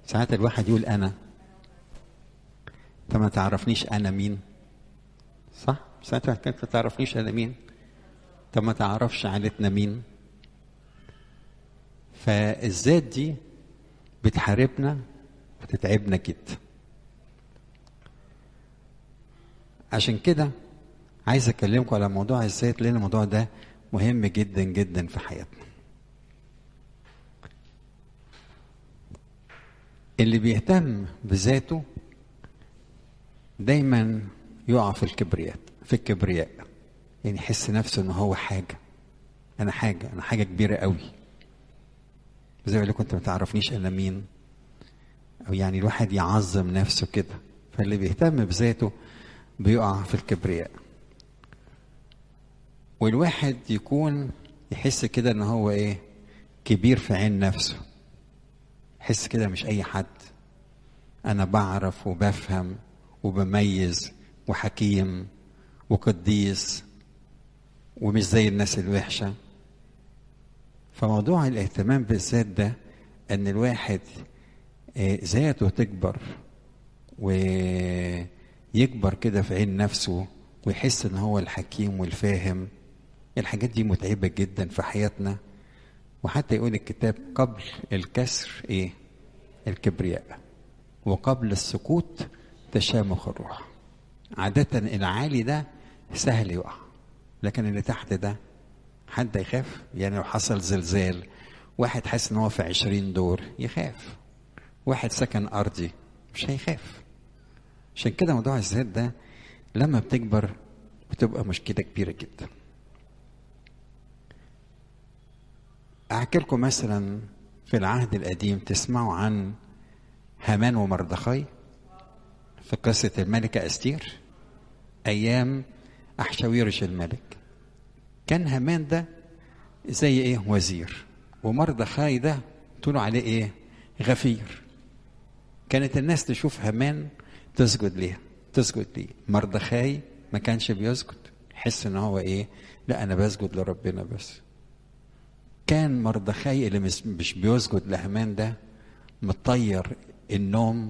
ساعات الواحد يقول انا انت ما تعرفنيش انا مين صح ساعات الواحد كانت ما تعرفنيش انا مين انت ما تعرفش عائلتنا مين فالذات دي بتحاربنا وتتعبنا جدا عشان كده عايز اكلمكم على موضوع الذات لان الموضوع ده مهم جدا جدا في حياتنا اللي بيهتم بذاته دايما يقع في الكبرياء في الكبرياء يعني يحس نفسه ان هو حاجه انا حاجه انا حاجه كبيره قوي زي ما لكم انت ما تعرفنيش انا مين او يعني الواحد يعظم نفسه كده فاللي بيهتم بذاته بيقع في الكبرياء والواحد يكون يحس كده ان هو ايه كبير في عين نفسه يحس كده مش اي حد انا بعرف وبفهم وبميز وحكيم وقديس ومش زي الناس الوحشه فموضوع الاهتمام بالذات ده ان الواحد ذاته تكبر ويكبر كده في عين نفسه ويحس ان هو الحكيم والفاهم الحاجات دي متعبة جدا في حياتنا وحتى يقول الكتاب قبل الكسر ايه الكبرياء وقبل السقوط تشامخ الروح عادة العالي ده سهل يقع لكن اللي تحت ده حد يخاف يعني لو حصل زلزال واحد حاسس ان هو في عشرين دور يخاف واحد سكن ارضي مش هيخاف عشان كده موضوع الذات ده لما بتكبر بتبقى مشكله كبيره جدا احكي لكم مثلا في العهد القديم تسمعوا عن هامان ومردخاي في قصه الملكه استير ايام احشاويرش الملك كان هامان ده زي ايه وزير ومردخاي ده تقولوا عليه ايه غفير كانت الناس تشوف هامان تسجد ليه تسجد ليه مردخاي ما كانش بيسجد يحس ان هو ايه لا انا بسجد لربنا بس كان مردخاي اللي مش بيسجد لهامان ده مطير النوم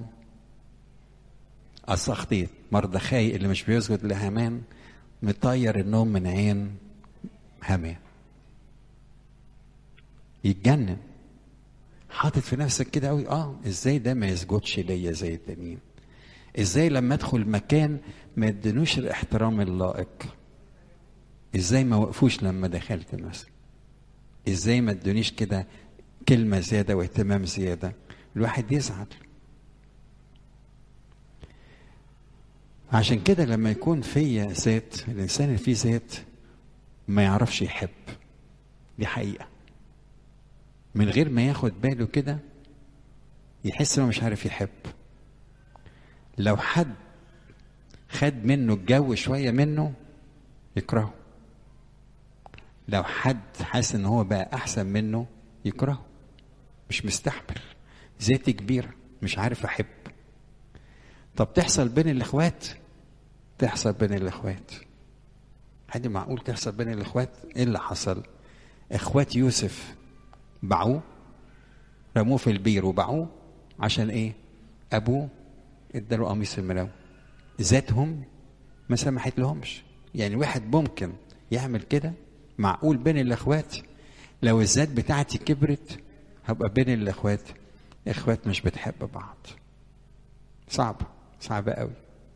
أسخطيت مردخاي اللي مش بيسجد لهامان مطير النوم من عين هامان يتجنن حاطط في نفسك كده قوي اه ازاي ده ما يسجدش ليا زي التانيين ازاي لما ادخل مكان ما يدنوش الاحترام اللائق ازاي ما وقفوش لما دخلت مثلا ازاي ما ادونيش كده كلمة زيادة واهتمام زيادة الواحد يزعل عشان كده لما يكون فيا ذات الانسان اللي فيه ذات ما يعرفش يحب دي حقيقة من غير ما ياخد باله كده يحس انه مش عارف يحب لو حد خد منه الجو شوية منه يكرهه لو حد حاسس ان هو بقى احسن منه يكرهه مش مستحمل ذاتي كبيرة مش عارف احب طب تحصل بين الاخوات تحصل بين الاخوات حد معقول تحصل بين الاخوات ايه اللي حصل اخوات يوسف باعوه رموه في البير وباعوه عشان ايه ابوه اداله قميص الملون ذاتهم ما سمحت لهمش يعني واحد ممكن يعمل كده معقول بين الاخوات لو الذات بتاعتي كبرت هبقى بين الاخوات اخوات مش بتحب بعض صعبه صعبه قوي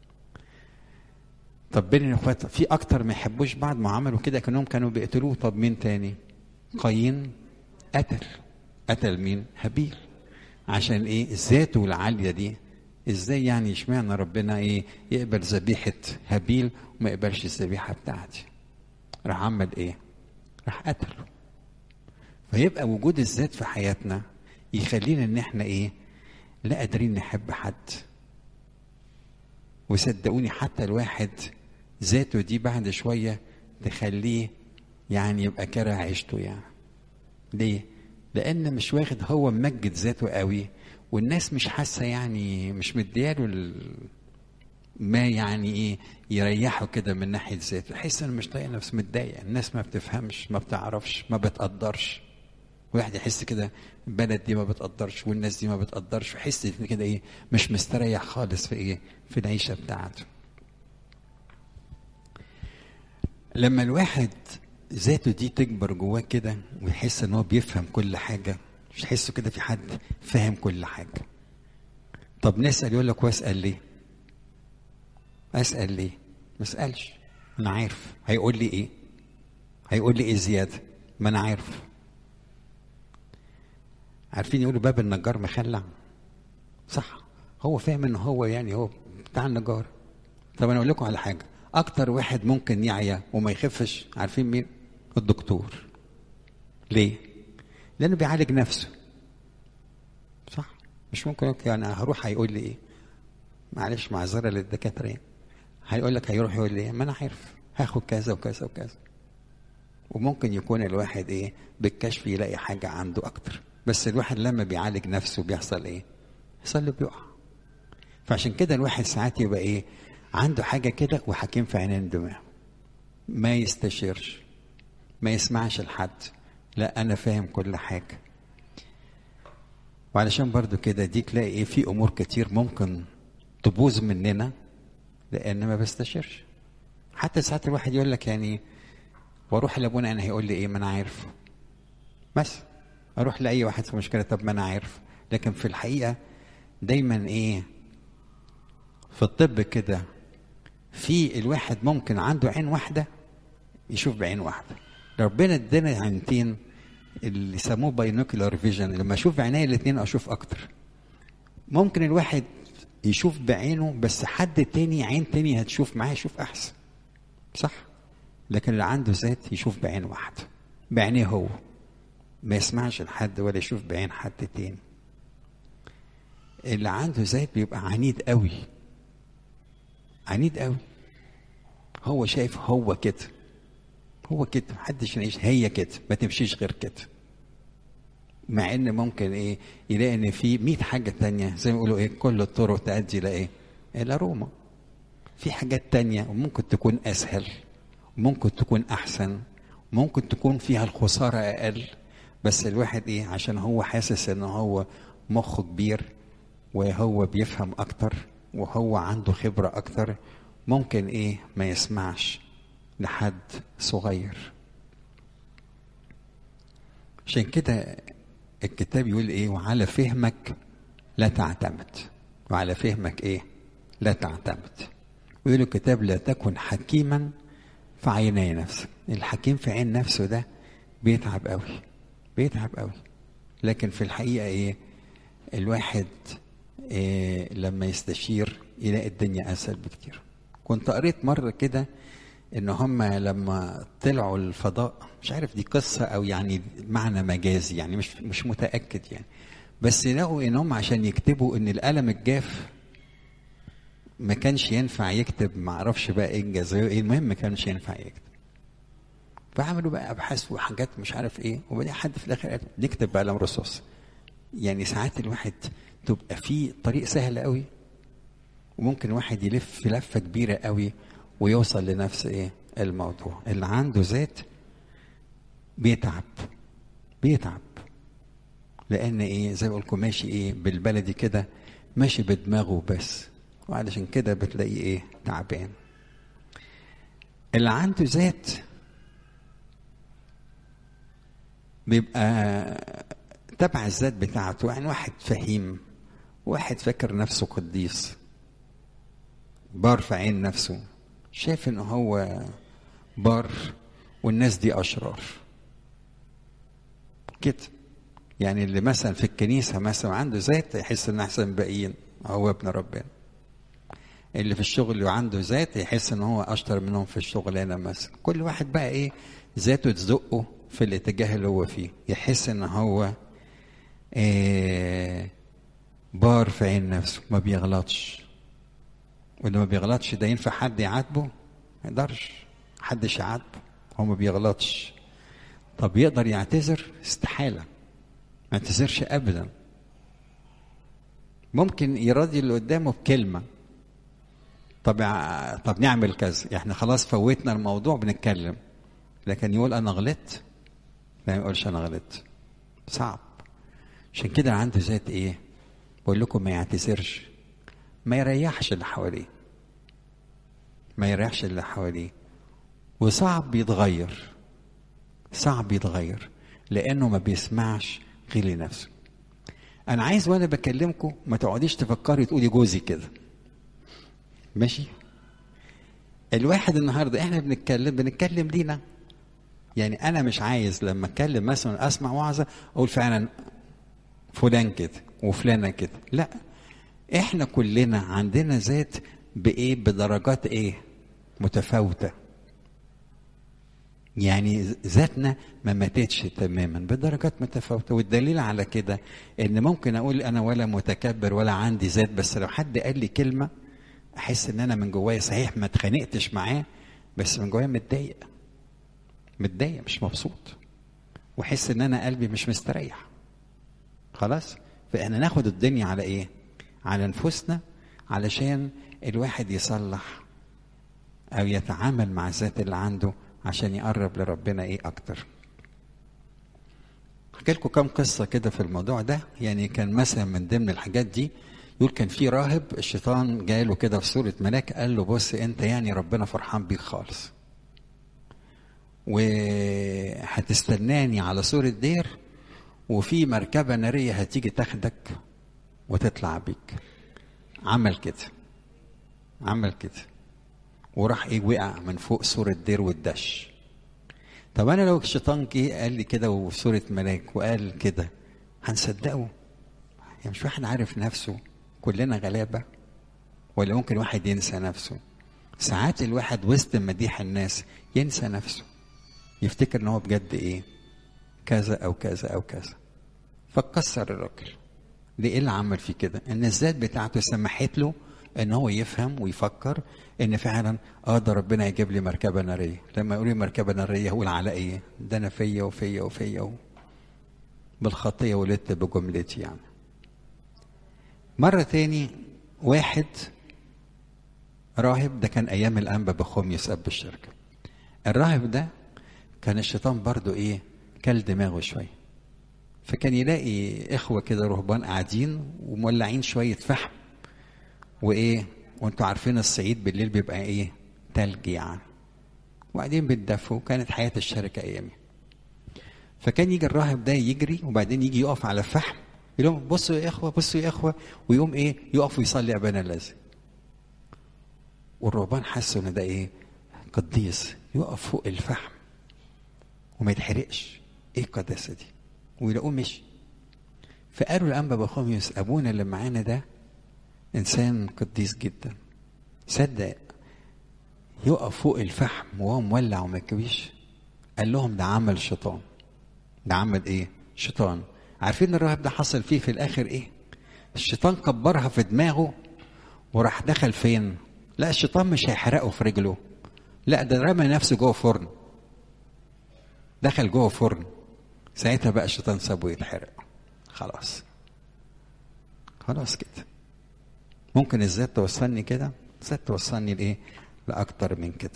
طب بين الاخوات في اكتر ما يحبوش بعض ما عملوا كده كانهم كانوا بيقتلوه طب مين تاني قايين قتل قتل مين هابيل عشان ايه ذاته العاليه دي ازاي يعني اشمعنى ربنا ايه يقبل ذبيحه هابيل وما يقبلش الذبيحه بتاعتي راح عمل ايه راح قتله فيبقى وجود الذات في حياتنا يخلينا ان احنا ايه لا قادرين نحب حد وصدقوني حتى الواحد ذاته دي بعد شويه تخليه يعني يبقى كاره عيشته يعني ليه لان مش واخد هو ممجد ذاته قوي والناس مش حاسه يعني مش مدياله ال... ما يعني ايه يريحه كده من ناحيه ذاته يحس انه مش طايق نفسه متضايق الناس ما بتفهمش ما بتعرفش ما بتقدرش واحد يحس كده البلد دي ما بتقدرش والناس دي ما بتقدرش ويحس إن كده ايه مش مستريح خالص في ايه في العيشه بتاعته لما الواحد ذاته دي تكبر جواه كده ويحس ان هو بيفهم كل حاجه مش تحسه كده في حد فاهم كل حاجه طب نسال يقول لك واسال ليه اسال ليه ما اسالش انا عارف هيقول لي ايه هيقول لي ايه زياده ما انا عارف عارفين يقولوا باب النجار مخلع صح هو فاهم ان هو يعني هو بتاع النجار طب انا اقول لكم على حاجه اكتر واحد ممكن يعيا وما يخفش عارفين مين الدكتور ليه لانه بيعالج نفسه صح مش ممكن يقول يعني هروح هيقول لي ايه معلش معذره للدكاتره يعني هيقول لك هيروح يقول لي إيه؟ ما انا عارف هاخد كذا وكذا وكذا وممكن يكون الواحد ايه بالكشف يلاقي حاجه عنده اكتر بس الواحد لما بيعالج نفسه بيحصل ايه يحصل له بيقع فعشان كده الواحد ساعات يبقى ايه عنده حاجه كده وحكيم في عينين دماغه ما يستشيرش ما يسمعش لحد لا انا فاهم كل حاجه وعلشان برضو كده دي تلاقي ايه في امور كتير ممكن تبوظ مننا لان ما بستشيرش حتى ساعات الواحد يقول لك يعني واروح لابونا انا هيقول لي ايه ما انا عارف بس اروح لاي واحد في مشكله طب ما انا عارف لكن في الحقيقه دايما ايه في الطب كده في الواحد ممكن عنده عين واحده يشوف بعين واحده ربنا ادانا عينتين اللي سموه باينوكيولار فيجن لما اشوف بعيني الاثنين اشوف اكتر ممكن الواحد يشوف بعينه بس حد تاني عين تاني هتشوف معاه يشوف احسن صح لكن اللي عنده ذات يشوف بعين واحده بعينيه هو ما يسمعش لحد ولا يشوف بعين حد تاني اللي عنده ذات بيبقى عنيد قوي عنيد قوي هو شايف هو كده هو كده محدش يعيش هي كده ما تمشيش غير كده مع ان ممكن ايه يلاقي ان في 100 حاجه تانية زي ما يقولوا ايه كل الطرق تؤدي الى ايه الى روما في حاجات تانية وممكن تكون اسهل ممكن تكون احسن ممكن تكون فيها الخساره اقل بس الواحد ايه عشان هو حاسس ان هو مخه كبير وهو بيفهم اكتر وهو عنده خبره اكتر ممكن ايه ما يسمعش لحد صغير عشان كده الكتاب يقول ايه وعلى فهمك لا تعتمد وعلى فهمك ايه لا تعتمد ويقول الكتاب لا تكن حكيما في عيني نفسك الحكيم في عين نفسه ده بيتعب قوي بيتعب قوي لكن في الحقيقه ايه الواحد إيه لما يستشير يلاقي الدنيا اسهل بكتير كنت قريت مره كده ان هم لما طلعوا الفضاء مش عارف دي قصه او يعني معنى مجازي يعني مش مش متاكد يعني بس لقوا ان هم عشان يكتبوا ان القلم الجاف ما كانش ينفع يكتب ما اعرفش بقى ايه الجزائر ايه المهم ما كانش ينفع يكتب فعملوا بقى ابحاث وحاجات مش عارف ايه وبعدين حد في الاخر قال نكتب بقلم رصاص يعني ساعات الواحد تبقى في طريق سهل قوي وممكن واحد يلف في لفه كبيره قوي ويوصل لنفس ايه الموضوع اللي عنده ذات بيتعب بيتعب لان ايه زي ما لكم ماشي ايه بالبلدي كده ماشي بدماغه بس وعلشان كده بتلاقيه ايه تعبان اللي عنده ذات بيبقى تبع الذات بتاعته يعني واحد فهيم واحد فاكر نفسه قديس بار في عين نفسه شايف ان هو بار والناس دي اشرار كده يعني اللي مثلا في الكنيسه مثلا عنده ذات يحس ان احسن من الباقيين هو ابن ربنا اللي في الشغل اللي عنده ذات يحس ان هو اشطر منهم في الشغلانه مثلا كل واحد بقى ايه ذاته تزقه في الاتجاه اللي هو فيه يحس ان هو إيه بار في عين نفسه ما بيغلطش واللي ما بيغلطش ده ينفع حد يعاتبه ما يقدرش حدش يعاتبه هو ما بيغلطش طب يقدر يعتذر استحالة ما يعتذرش أبدا ممكن يراضي اللي قدامه بكلمة طب طب نعمل كذا احنا خلاص فوتنا الموضوع بنتكلم لكن يقول انا غلطت لا ما يقولش انا غلطت صعب عشان كده عنده ذات ايه بقول لكم ما يعتذرش ما يريحش اللي حواليه ما يريحش اللي حواليه وصعب يتغير صعب يتغير لانه ما بيسمعش غير لنفسه انا عايز وانا بكلمكم ما تقعديش تفكري تقولي جوزي كده ماشي الواحد النهارده احنا بنتكلم بنتكلم لينا يعني انا مش عايز لما اتكلم مثلا اسمع وعظه اقول فعلا فلان كده وفلانه كده لا احنا كلنا عندنا ذات بايه بدرجات ايه متفاوته يعني ذاتنا ما ماتتش تماما بدرجات متفاوته والدليل على كده ان ممكن اقول انا ولا متكبر ولا عندي ذات بس لو حد قال لي كلمه احس ان انا من جوايا صحيح ما اتخانقتش معاه بس من جوايا متضايق متضايق مش مبسوط واحس ان انا قلبي مش مستريح خلاص فاحنا ناخد الدنيا على ايه على نفوسنا علشان الواحد يصلح او يتعامل مع الذات اللي عنده عشان يقرب لربنا ايه اكتر احكي لكم كام قصه كده في الموضوع ده يعني كان مثلا من ضمن الحاجات دي يقول كان في راهب الشيطان جاله كده في صوره ملاك قال له بص انت يعني ربنا فرحان بيك خالص وهتستناني على سور الدير وفي مركبة نارية هتيجي تاخدك وتطلع بيك عمل كده عمل كده وراح ايه وقع من فوق سور الدير والدش طب انا لو الشيطان جه قال لي كده وسورة ملاك وقال كده هنصدقه يعني مش واحد عارف نفسه كلنا غلابة ولا ممكن واحد ينسى نفسه ساعات الواحد وسط مديح الناس ينسى نفسه يفتكر ان هو بجد ايه كذا او كذا او كذا فكسر الراجل ليه اللي عمل فيه كده ان الذات بتاعته سمحت له ان هو يفهم ويفكر ان فعلا اه ده ربنا يجيب لي مركبه ناريه لما يقول لي مركبه ناريه هقول على ايه ده انا فيا وفيا وفيا و... بالخطيه ولدت بجملتي يعني مرة تاني واحد راهب ده كان أيام الأنبا بخوميوس أب الشركة الراهب ده كان الشيطان برضو إيه كل دماغه شوية فكان يلاقي إخوة كده رهبان قاعدين ومولعين شوية فحم وإيه وأنتوا عارفين الصعيد بالليل بيبقى إيه تلج يعني وبعدين بتدفوا كانت حياة الشركة أيامي فكان يجي الراهب ده يجري وبعدين يجي يقف على فحم يقول لهم بصوا يا اخوه بصوا يا اخوه ويقوم ايه يقف ويصلي ابانا الذي والرهبان حسوا ان ده ايه قديس يقف فوق الفحم وما يتحرقش ايه القداسه دي ويلاقوه مشي فقالوا لانبا بخوميوس ابونا اللي معانا ده انسان قديس جدا صدق يقف فوق الفحم وهو مولع وما يكويش قال لهم ده عمل شيطان ده عمل ايه شيطان عارفين الراهب ده حصل فيه في الاخر ايه الشيطان كبرها في دماغه وراح دخل فين لا الشيطان مش هيحرقه في رجله لا ده رمى نفسه جوه فرن دخل جوه فرن ساعتها بقى الشيطان سابه يتحرق خلاص خلاص كده ممكن الذات توصلني كده الذات توصلني لايه لاكتر من كده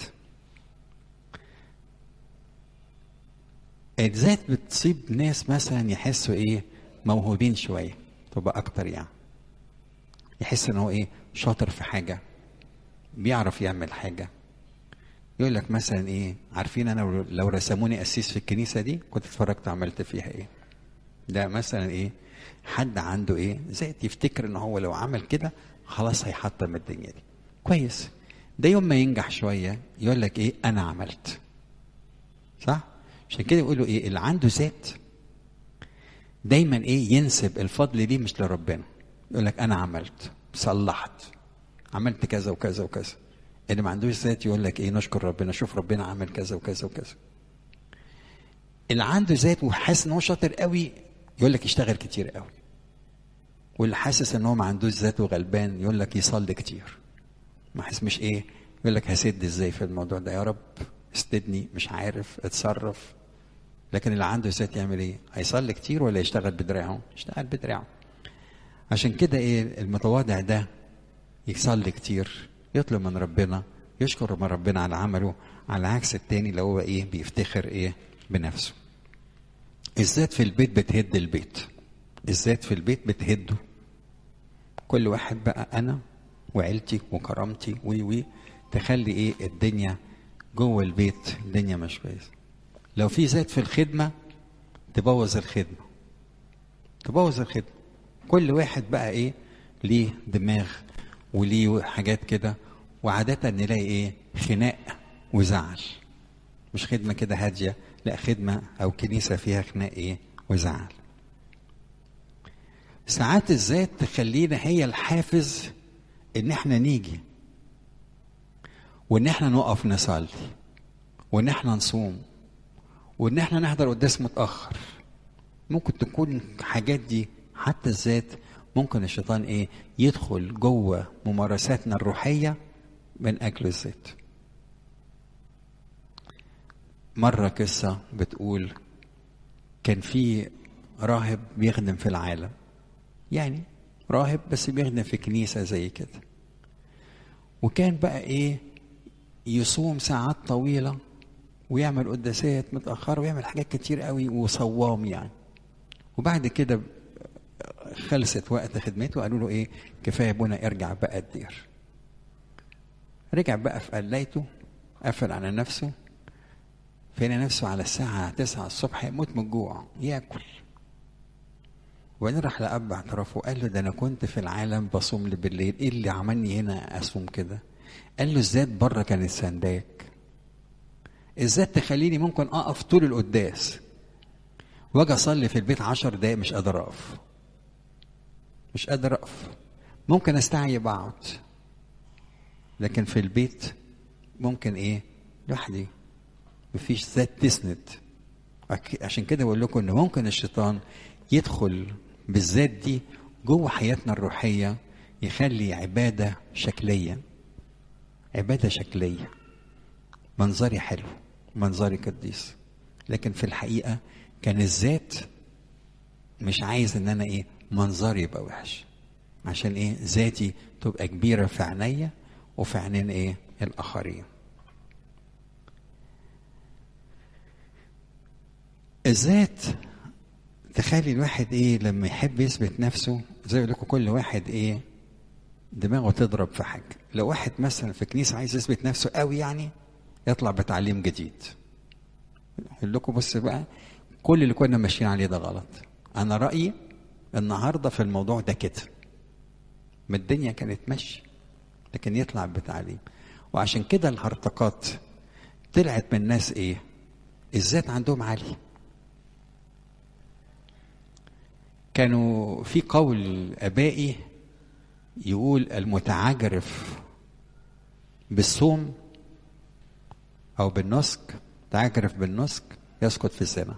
الذات بتصيب ناس مثلا يحسوا ايه موهوبين شويه تبقى اكتر يعني يحس ان هو ايه شاطر في حاجه بيعرف يعمل حاجه يقول لك مثلا ايه عارفين انا لو رسموني قسيس في الكنيسه دي كنت اتفرجت عملت فيها ايه ده مثلا ايه حد عنده ايه ذات يفتكر ان هو لو عمل كده خلاص هيحطم الدنيا دي كويس ده يوم ما ينجح شويه يقول لك ايه انا عملت صح عشان كده يقولوا ايه اللي عنده ذات دايما ايه ينسب الفضل دي مش لربنا يقول لك انا عملت صلحت عملت كذا وكذا وكذا اللي ما عندوش ذات يقول لك ايه نشكر ربنا شوف ربنا عمل كذا وكذا وكذا اللي عنده ذات وحاسس ان هو شاطر قوي يقول لك يشتغل كتير قوي واللي حاسس ان هو ما عندوش ذات وغلبان يقول لك يصلي كتير ما حاسس مش ايه يقول لك هسد ازاي في الموضوع ده يا رب استدني مش عارف اتصرف لكن اللي عنده ذات يعمل ايه هيصلي كتير ولا يشتغل بدراعه يشتغل بدراعه عشان كده ايه المتواضع ده يصلي كتير يطلب من ربنا يشكر من ربنا على عمله على عكس التاني اللي هو ايه بيفتخر ايه بنفسه الذات في البيت بتهد البيت الذات في البيت بتهده كل واحد بقى انا وعيلتي وكرامتي وي وي تخلي ايه الدنيا جوه البيت الدنيا مش كويسه لو في ذات في الخدمه تبوظ الخدمه تبوظ الخدمه كل واحد بقى ايه ليه دماغ وليه حاجات كده وعادة نلاقي ايه خناق وزعل مش خدمة كده هادية لا خدمة أو كنيسة فيها خناق ايه وزعل ساعات الذات تخلينا هي الحافز ان احنا نيجي وان احنا نقف نصلي وان احنا نصوم وان احنا نحضر قداس متاخر ممكن تكون حاجات دي حتى الذات ممكن الشيطان ايه يدخل جوه ممارساتنا الروحيه من اجل الذات مره قصه بتقول كان في راهب بيخدم في العالم يعني راهب بس بيخدم في كنيسه زي كده وكان بقى ايه يصوم ساعات طويله ويعمل قداسات متاخره ويعمل حاجات كتير قوي وصوام يعني وبعد كده خلصت وقت خدمته قالوا له ايه كفايه ابونا ارجع بقى الدير رجع بقى في قلايته قفل على نفسه فين نفسه على الساعة تسعة الصبح يموت من الجوع ياكل وبعدين راح لأب اعترافه قال له ده أنا كنت في العالم بصوم لي بالليل إيه اللي عملني هنا أصوم كده قال له الذات بره كانت سنداك الذات تخليني ممكن أقف طول القداس واجي أصلي في البيت عشر دقايق مش قادر أقف مش قادر أقف ممكن أستعيب أقعد لكن في البيت ممكن إيه لوحدي مفيش ذات تسند عشان كده بقول لكم ان ممكن الشيطان يدخل بالذات دي جوه حياتنا الروحيه يخلي عباده شكليه عباده شكليه منظري حلو منظري قديس لكن في الحقيقه كان الذات مش عايز ان انا ايه منظري يبقى وحش عشان ايه ذاتي تبقى كبيره في عينيا وفي عينين ايه الاخرين الذات تخلي الواحد ايه لما يحب يثبت نفسه زي ما لكم كل واحد ايه دماغه تضرب في حاجه لو واحد مثلا في كنيسه عايز يثبت نفسه قوي يعني يطلع بتعليم جديد اقول لكم بص بقى كل اللي كنا ماشيين عليه ده غلط انا رايي النهارده في الموضوع ده كده ما الدنيا كانت ماشيه لكن يطلع بتعليم وعشان كده الهرطقات طلعت من الناس ايه الذات عندهم عالي كانوا في قول ابائي يقول المتعجرف بالصوم او بالنسك تعجرف بالنسك يسقط في الزنا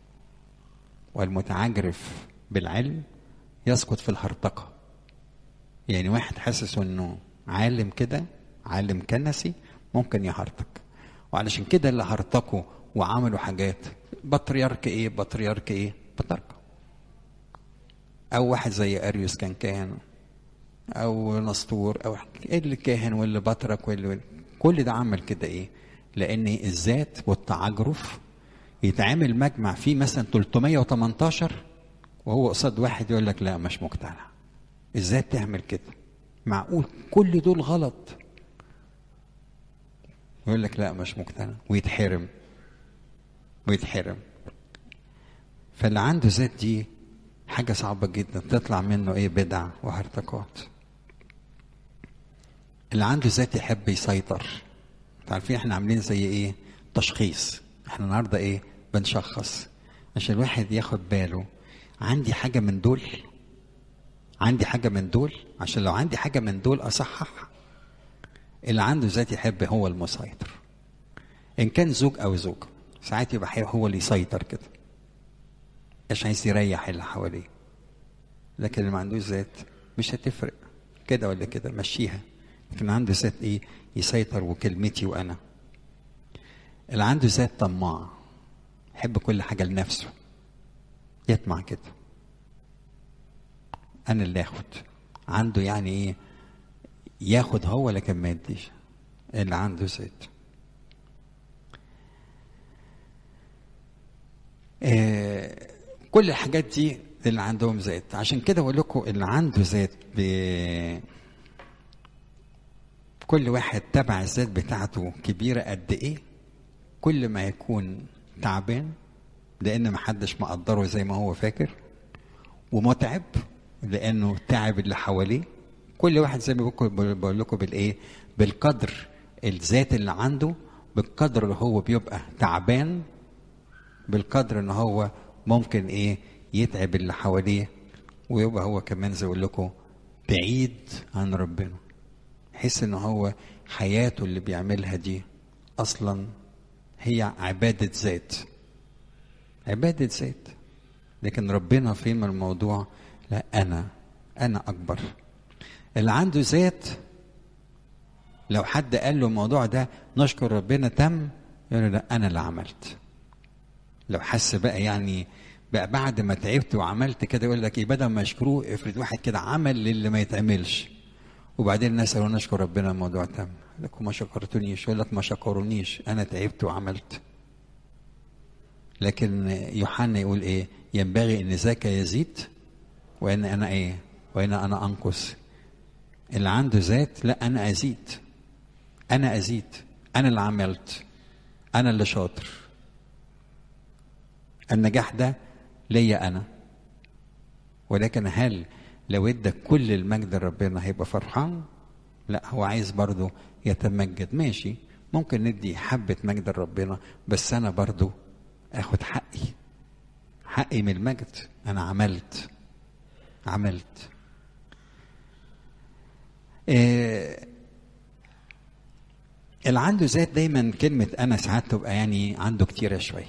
والمتعجرف بالعلم يسقط في الهرطقه يعني واحد حاسس انه عالم كده عالم كنسي ممكن يهرطق وعلشان كده اللي هرطقوا وعملوا حاجات بطريرك ايه بطريرك ايه بطريرك او واحد زي اريوس كان كاهن او نسطور او اللي كاهن واللي بطرك واللي كل ده عمل كده ايه لان الذات والتعجرف يتعمل مجمع فيه مثلا 318 وهو قصاد واحد يقول لك لا مش مقتنع ازاي تعمل كده معقول كل دول غلط يقول لك لا مش مقتنع ويتحرم ويتحرم فاللي عنده ذات دي حاجة صعبة جدا تطلع منه ايه بدع وهرطقات اللي عنده ذات يحب يسيطر عارفين احنا عاملين زي ايه تشخيص احنا النهارده ايه بنشخص عشان الواحد ياخد باله عندي حاجة من دول عندي حاجة من دول عشان لو عندي حاجة من دول أصحح اللي عنده ذات يحب هو المسيطر إن كان زوج أو زوجة ساعات يبقى هو اللي يسيطر كده مش عايز يريح اللي حواليه لكن اللي ما عندوش ذات مش هتفرق كده ولا كده مشيها لكن عنده ذات ايه يسيطر وكلمتي وانا اللي عنده ذات طماع يحب كل حاجه لنفسه يطمع كده انا اللي اخد عنده يعني ايه ياخد هو لكن ما يديش اللي عنده ذات آه كل الحاجات دي اللي عندهم ذات عشان كده بقول لكم اللي عنده ذات ب... كل واحد تبع الذات بتاعته كبيرة قد ايه كل ما يكون تعبان لان محدش مقدره زي ما هو فاكر ومتعب لانه تعب اللي حواليه كل واحد زي ما بقول لكم بالايه بالقدر الذات اللي عنده بالقدر اللي هو بيبقى تعبان بالقدر ان هو ممكن ايه يتعب اللي حواليه ويبقى هو كمان زي اقول لكم بعيد عن ربنا يحس ان هو حياته اللي بيعملها دي اصلا هي عباده ذات عباده ذات لكن ربنا فين من الموضوع لا انا انا اكبر اللي عنده ذات لو حد قال له الموضوع ده نشكر ربنا تم يقول له لا انا اللي عملت لو حس بقى يعني بقى بعد ما تعبت وعملت كده يقول لك ايه بدل ما يشكروه افرض واحد كده عمل للي ما يتعملش وبعدين الناس قالوا نشكر ربنا الموضوع تم لك ما شكرتونيش يقول لك ما شكرونيش انا تعبت وعملت لكن يوحنا يقول ايه ينبغي ان ذاك يزيد وان انا ايه وان انا انقص اللي عنده ذات لا انا ازيد انا ازيد انا اللي عملت انا اللي شاطر النجاح ده ليا انا ولكن هل لو ادى كل المجد لربنا هيبقى فرحان لا هو عايز برضه يتمجد ماشي ممكن ندي حبة مجد لربنا بس أنا برضه آخد حقي حقي من المجد أنا عملت عملت إيه اللي عنده ذات دايما كلمة أنا ساعات تبقى يعني عنده كتيرة شوية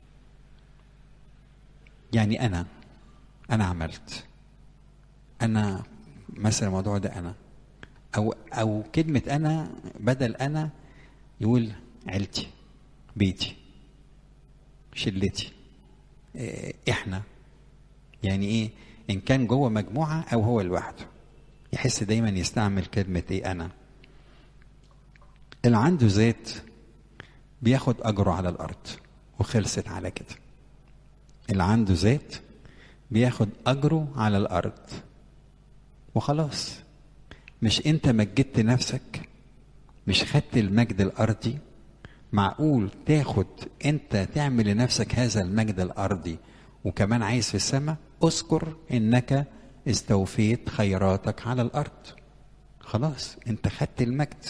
يعني أنا أنا عملت أنا مثلا الموضوع ده أنا أو أو كلمة أنا بدل أنا يقول عيلتي بيتي شلتي إيه إحنا يعني إيه إن كان جوه مجموعة أو هو لوحده يحس دايما يستعمل كلمة إيه أنا اللي عنده ذات بياخد أجره على الأرض وخلصت على كده اللي عنده ذات بياخد أجره على الأرض وخلاص مش أنت مجدت نفسك مش خدت المجد الأرضي معقول تاخد أنت تعمل لنفسك هذا المجد الأرضي وكمان عايز في السماء اذكر انك استوفيت خيراتك على الارض خلاص انت خدت المجد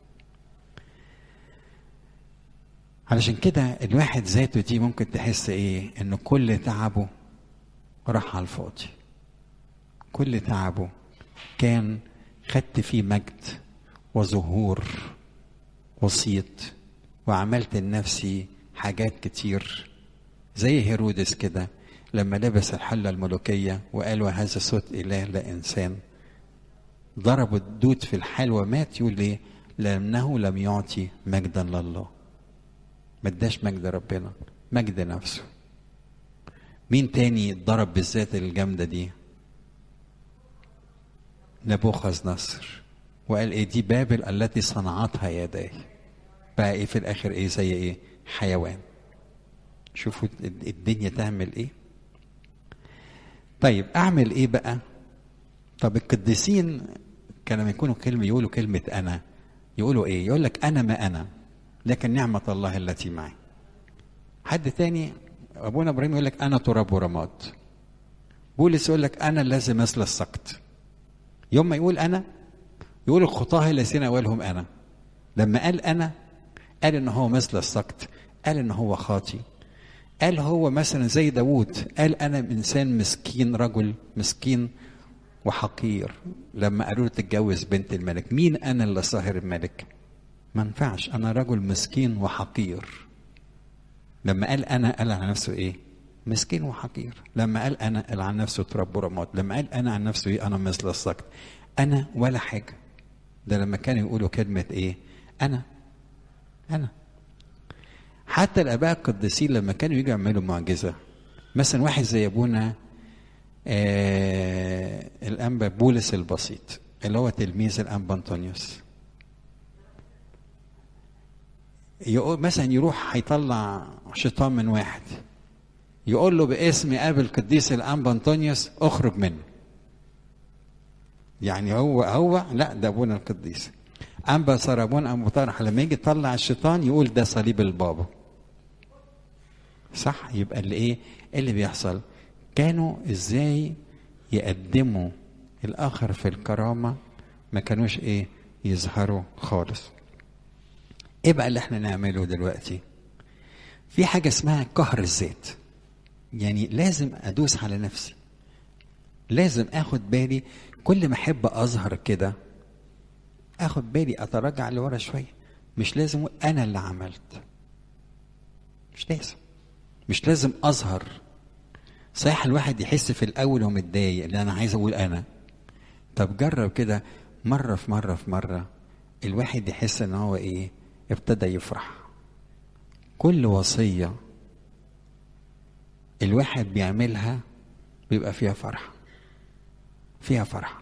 علشان كده الواحد ذاته دي ممكن تحس ايه ان كل تعبه راح على الفاضي كل تعبه كان خدت فيه مجد وظهور وسيط وعملت لنفسي حاجات كتير زي هيرودس كده لما لبس الحلة الملوكية وقالوا هذا صوت إله لا إنسان ضربوا الدود في الحال ومات يقول ليه لأنه لم يعطي مجدا لله ما اداش مجد ربنا مجد نفسه مين تاني اتضرب بالذات الجامدة دي نبوخذ نصر وقال ايه دي بابل التي صنعتها يداي بقى ايه في الاخر ايه زي ايه حيوان شوفوا الدنيا تعمل ايه طيب اعمل ايه بقى طب القديسين كان لما يكونوا كلمة يقولوا كلمة أنا يقولوا إيه؟ يقول لك أنا ما أنا لكن نعمة الله التي معي. حد تاني أبونا إبراهيم يقول لك أنا تراب ورماد. بولس يقول لك أنا الذي مثل السقط. يوم ما يقول أنا يقول الخطاة الذين أولهم أنا. لما قال أنا قال إن هو مثل السقط، قال إن هو خاطي. قال هو مثلا زي داوود قال أنا إنسان مسكين رجل مسكين وحقير لما قالوا له تتجوز بنت الملك مين انا اللي صاهر الملك ما ينفعش انا رجل مسكين وحقير لما قال انا قال عن نفسه ايه مسكين وحقير لما قال انا قال عن نفسه تراب ورماد لما قال انا عن نفسه ايه انا مثل السقط انا ولا حاجه ده لما كانوا يقولوا كلمه ايه انا انا حتى الاباء القديسين لما كانوا يجوا يعملوا معجزه مثلا واحد زي ابونا آه الانبا بولس البسيط اللي هو تلميذ الانبا انطونيوس يقول مثلا يروح هيطلع شيطان من واحد يقول له باسم ابي القديس الانبا انطونيوس اخرج منه يعني هو هو لا ده ابونا القديس انبا سربون ابو طارح لما يجي يطلع الشيطان يقول ده صليب البابا صح يبقى اللي ايه اللي بيحصل كانوا ازاي يقدموا الاخر في الكرامه ما كانوش ايه يظهروا خالص ايه بقى اللي احنا نعمله دلوقتي في حاجه اسمها قهر الذات يعني لازم ادوس على نفسي لازم اخد بالي كل ما احب اظهر كده اخد بالي اتراجع لورا شويه مش لازم أقول انا اللي عملت مش لازم مش لازم اظهر صحيح الواحد يحس في الاول هو متضايق ان انا عايز اقول انا طب جرب كده مره في مره في مره الواحد يحس ان هو ايه ابتدى يفرح كل وصيه الواحد بيعملها بيبقى فيها فرحه فيها فرحه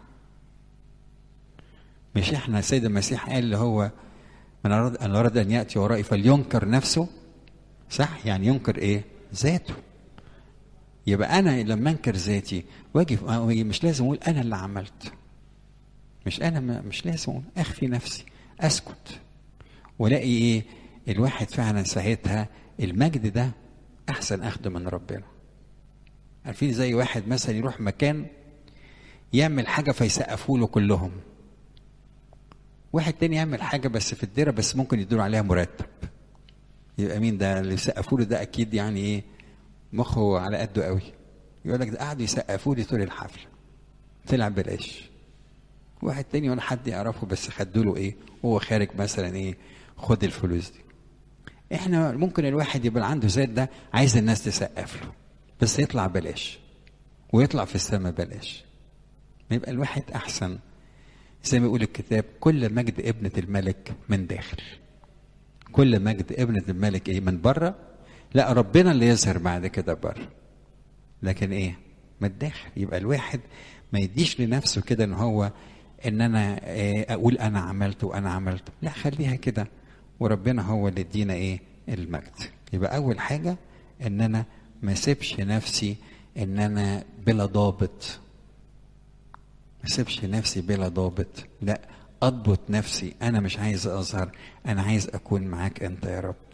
مش احنا السيد المسيح قال اللي هو من أراد أن أراد أن يأتي ورائي فلينكر نفسه صح يعني ينكر إيه ذاته يبقى أنا لما أنكر ذاتي واجي مش لازم أقول أنا اللي عملت مش أنا ما مش لازم أقول أخفي نفسي أسكت ولاقي إيه الواحد فعلا ساعتها المجد ده أحسن أخده من ربنا عارفين زي واحد مثلا يروح مكان يعمل حاجة فيسقفوا له كلهم واحد تاني يعمل حاجه بس في الديره بس ممكن يدور عليها مرتب يبقى مين ده اللي سقفوا له ده اكيد يعني ايه مخه على قده قوي يقول لك ده قعدوا يسقفوا لي طول الحفله طلع بلاش واحد تاني ولا حد يعرفه بس خدوا له ايه وهو خارج مثلا ايه خد الفلوس دي احنا ممكن الواحد يبقى عنده ذات ده عايز الناس تسقف له بس يطلع بلاش ويطلع في السماء بلاش يبقى الواحد احسن زي ما يقول الكتاب كل مجد ابنة الملك من داخل كل مجد ابنة الملك ايه من بره لا ربنا اللي يظهر بعد كده بره لكن ايه من الداخل يبقى الواحد ما يديش لنفسه كده ان هو ان انا إيه اقول انا عملت وانا عملت لا خليها كده وربنا هو اللي يدينا ايه المجد يبقى اول حاجه ان انا ما اسيبش نفسي ان انا بلا ضابط ما اسيبش نفسي بلا ضابط لا اضبط نفسي انا مش عايز اظهر انا عايز اكون معاك انت يا رب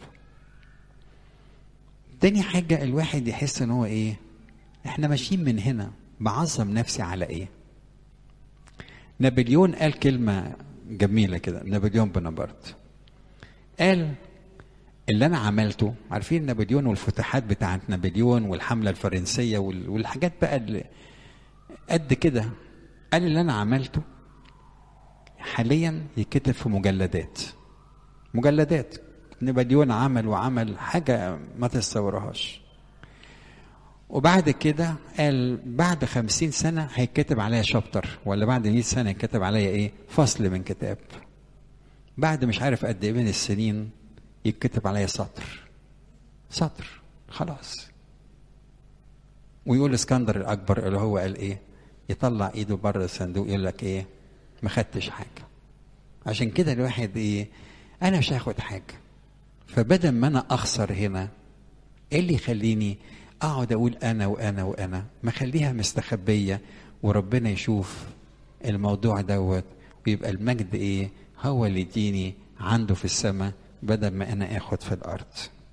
تاني حاجة الواحد يحس ان هو ايه احنا ماشيين من هنا بعظم نفسي على ايه نابليون قال كلمة جميلة كده نابليون بونابرت قال اللي انا عملته عارفين نابليون والفتوحات بتاعت نابليون والحملة الفرنسية والحاجات بقى اللي قد كده قال اللي انا عملته حاليا يتكتب في مجلدات مجلدات نابليون عمل وعمل حاجة ما تتصورهاش وبعد كده قال بعد خمسين سنة هيتكتب عليا شابتر ولا بعد مئة سنة يتكتب عليا ايه فصل من كتاب بعد مش عارف قد ايه من السنين يتكتب عليا سطر سطر خلاص ويقول اسكندر الاكبر اللي هو قال ايه يطلع ايده بره الصندوق يقول لك ايه ما خدتش حاجه عشان كده الواحد ايه انا مش هاخد حاجه فبدل ما انا اخسر هنا ايه اللي يخليني اقعد اقول انا وانا وانا ما خليها مستخبيه وربنا يشوف الموضوع دوت ويبقى المجد ايه هو اللي يديني عنده في السماء بدل ما انا اخد في الارض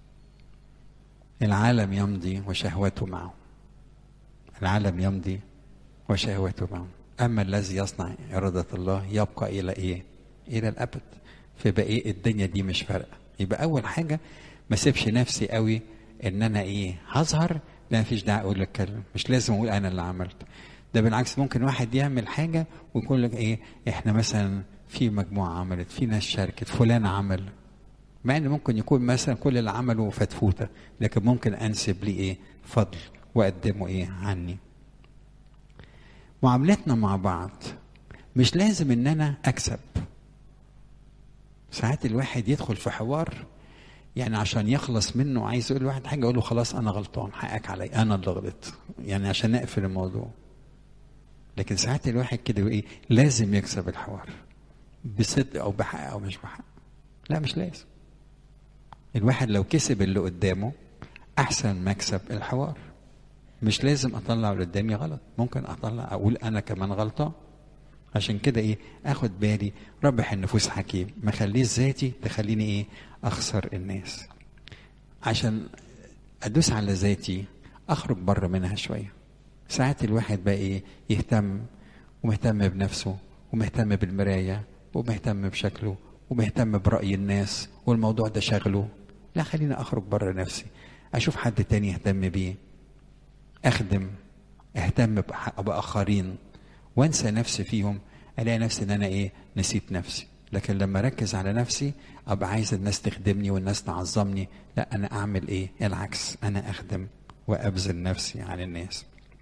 العالم يمضي وشهوته معه العالم يمضي وشهوته معه أما الذي يصنع إرادة الله يبقى إلى إيه؟ إلى الأبد فيبقى إيه الدنيا دي مش فارقة يبقى أول حاجة ما سيبش نفسي قوي إن أنا إيه هظهر لا مفيش داعي أقول الكلام مش لازم أقول أنا اللي عملت ده بالعكس ممكن واحد يعمل حاجة ويقول لك إيه إحنا مثلا في مجموعة عملت في ناس شاركت فلان عمل مع إن ممكن يكون مثلا كل اللي عمله فتفوتة لكن ممكن أنسب لي إيه فضل وأقدمه إيه عني معاملتنا مع بعض مش لازم ان انا اكسب ساعات الواحد يدخل في حوار يعني عشان يخلص منه عايز يقول لواحد حاجه اقول له خلاص انا غلطان حقك علي انا اللي غلطت يعني عشان نقفل الموضوع لكن ساعات الواحد كده ايه لازم يكسب الحوار بصدق او بحق او مش بحق لا مش لازم الواحد لو كسب اللي قدامه احسن مكسب الحوار مش لازم اطلع اللي قدامي غلط ممكن اطلع اقول انا كمان غلطان عشان كده ايه اخد بالي ربح النفوس حكيم ما خليش ذاتي تخليني ايه اخسر الناس عشان ادوس على ذاتي اخرج بره منها شويه ساعات الواحد بقى ايه يهتم ومهتم بنفسه ومهتم بالمرايه ومهتم بشكله ومهتم برأي الناس والموضوع ده شغله لا خليني اخرج بره نفسي اشوف حد تاني يهتم بيه اخدم اهتم باخرين وانسى نفسي فيهم الاقي نفسي ان انا ايه نسيت نفسي لكن لما اركز على نفسي ابقى عايز الناس تخدمني والناس تعظمني لا انا اعمل ايه العكس انا اخدم وابذل نفسي عن الناس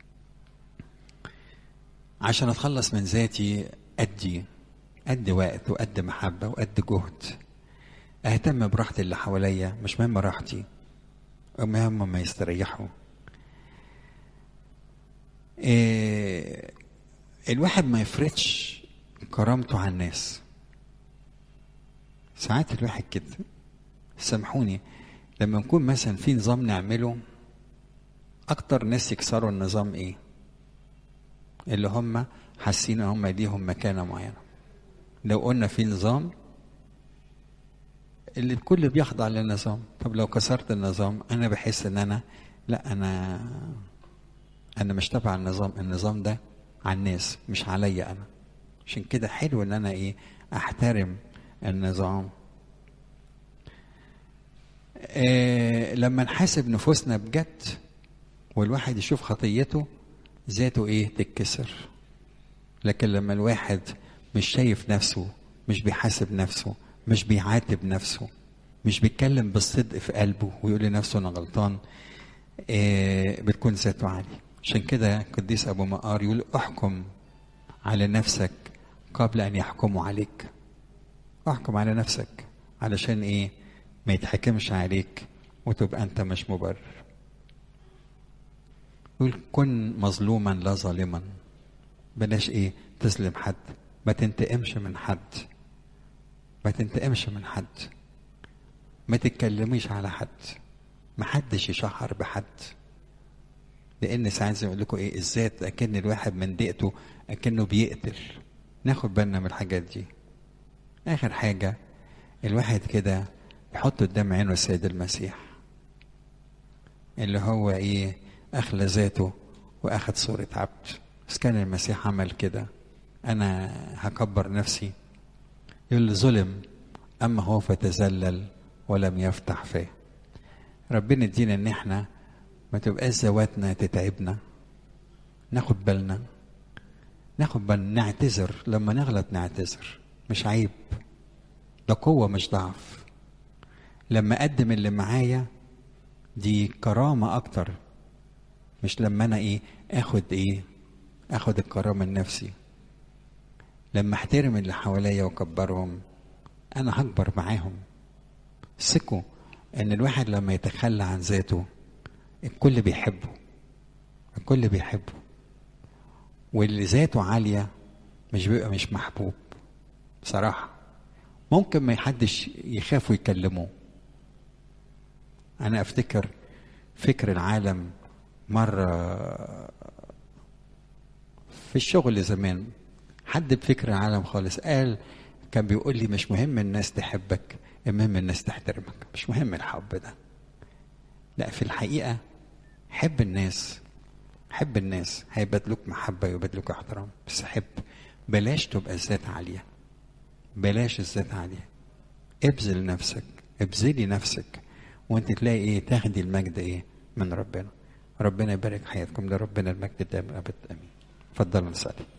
عشان اتخلص من ذاتي ادي ادي وقت وقد محبه وقد جهد اهتم براحة اللي حواليا مش مهم راحتي المهم ما يستريحوا إيه الواحد ما يفرضش كرامته على الناس ساعات الواحد كده سامحوني لما نكون مثلا في نظام نعمله اكتر ناس يكسروا النظام ايه اللي هم حاسين ان هم ليهم مكانه معينه لو قلنا في نظام اللي الكل بيخضع للنظام طب لو كسرت النظام انا بحس ان انا لا انا انا مش تبع النظام النظام ده على الناس مش عليا انا عشان كده حلو ان انا ايه احترم النظام إيه لما نحاسب نفوسنا بجد والواحد يشوف خطيته ذاته ايه تتكسر لكن لما الواحد مش شايف نفسه مش بيحاسب نفسه مش بيعاتب نفسه مش بيتكلم بالصدق في قلبه ويقول لنفسه انا غلطان إيه بتكون ذاته عالي عشان كده قديس ابو مقار يقول احكم على نفسك قبل ان يحكموا عليك احكم على نفسك علشان ايه ما يتحكمش عليك وتبقى انت مش مبرر يقول كن مظلوما لا ظالما بلاش ايه تظلم حد ما تنتقمش من حد ما تنتقمش من حد ما تتكلميش على حد ما حدش يشهر بحد لان ساعات زي ما اقول لكم ايه الذات اكن الواحد من دقته اكنه بيقتل ناخد بالنا من الحاجات دي اخر حاجه الواحد كده يحط قدام عينه السيد المسيح اللي هو ايه اخلى ذاته واخد صوره عبد بس كان المسيح عمل كده انا هكبر نفسي يقول ظلم اما هو فتذلل ولم يفتح فيه ربنا يدينا ان احنا ما تبقاش ذواتنا تتعبنا ناخد بالنا ناخد بالنا نعتذر لما نغلط نعتذر مش عيب ده قوة مش ضعف لما أقدم اللي معايا دي كرامة أكتر مش لما أنا إيه آخد إيه آخد الكرامة لنفسي لما أحترم اللي حواليا وأكبرهم أنا هكبر معاهم ثقوا إن الواحد لما يتخلى عن ذاته الكل بيحبه الكل بيحبه واللي ذاته عالية مش بيبقى مش محبوب بصراحة ممكن ما حدش يخافوا يكلموه أنا أفتكر فكر العالم مرة في الشغل زمان حد بفكر العالم خالص قال كان بيقول لي مش مهم الناس تحبك المهم الناس تحترمك مش مهم الحب ده لا في الحقيقة حب الناس حب الناس هيبادلوك محبة يبادلوك احترام بس حب بلاش تبقى الذات عالية بلاش الذات عالية ابذل نفسك ابذلي نفسك وانت تلاقي ايه تاخدي المجد ايه من ربنا ربنا يبارك حياتكم لربنا المجد دائما ابد امين اتفضلوا نصلي